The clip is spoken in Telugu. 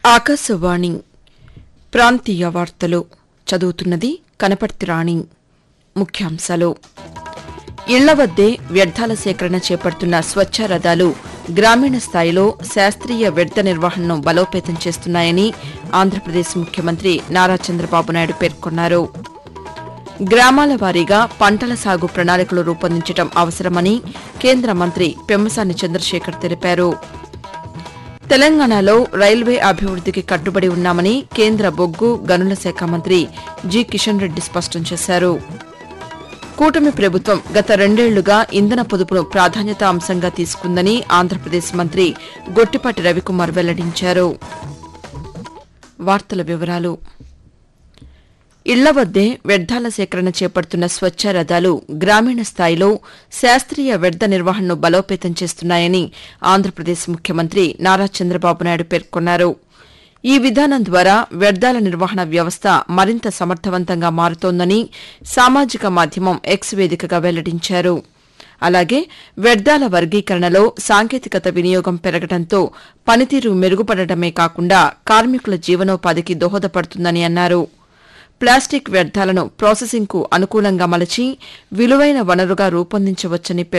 ఆకాశవాణి ప్రాంతీయ వార్తలు చదువుతున్నది కనపర్తి రాణి ముఖ్యాంశాలు ఇళ్ల వద్దే వ్యర్థాల సేకరణ చేపడుతున్న స్వచ్ఛ రథాలు గ్రామీణ స్థాయిలో శాస్త్రీయ వ్యర్థ నిర్వహణను బలోపేతం చేస్తున్నాయని ఆంధ్రప్రదేశ్ ముఖ్యమంత్రి నారా చంద్రబాబు నాయుడు పేర్కొన్నారు గ్రామాల వారీగా పంటల సాగు ప్రణాళికలు రూపొందించడం అవసరమని కేంద్ర మంత్రి పెమ్మసాని చంద్రశేఖర్ తెలిపారు తెలంగాణలో రైల్వే అభివృద్దికి కట్టుబడి ఉన్నామని కేంద్ర బొగ్గు గనుల శాఖ మంత్రి జి కిషన్ రెడ్డి స్పష్టం చేశారు కూటమి ప్రభుత్వం గత రెండేళ్లుగా ఇంధన పొదుపును ప్రాధాన్యత అంశంగా తీసుకుందని ఆంధ్రప్రదేశ్ మంత్రి గొట్టిపాటి రవికుమార్ వెల్లడించారు వార్తల వివరాలు ఇళ్ల వద్దే వ్యర్థాల సేకరణ చేపడుతున్న స్వచ్ఛ రథాలు గ్రామీణ స్థాయిలో శాస్త్రీయ వ్యర్థ నిర్వహణను బలోపేతం చేస్తున్నాయని ఆంధ్రప్రదేశ్ ముఖ్యమంత్రి నారా చంద్రబాబు నాయుడు పేర్కొన్నారు ఈ విధానం ద్వారా వ్యర్థాల నిర్వహణ వ్యవస్థ మరింత సమర్థవంతంగా మారుతోందని సామాజిక మాధ్యమం ఎక్స్ వేదికగా వెల్లడించారు అలాగే వ్యర్థాల వర్గీకరణలో సాంకేతికత వినియోగం పెరగడంతో పనితీరు మెరుగుపడటమే కాకుండా కార్మికుల జీవనోపాధికి దోహదపడుతుందని అన్నారు ప్లాస్టిక్ వ్యర్థాలను ప్రాసెసింగ్కు అనుకూలంగా మలచి విలువైన వనరుగా రూపొందించవచ్చని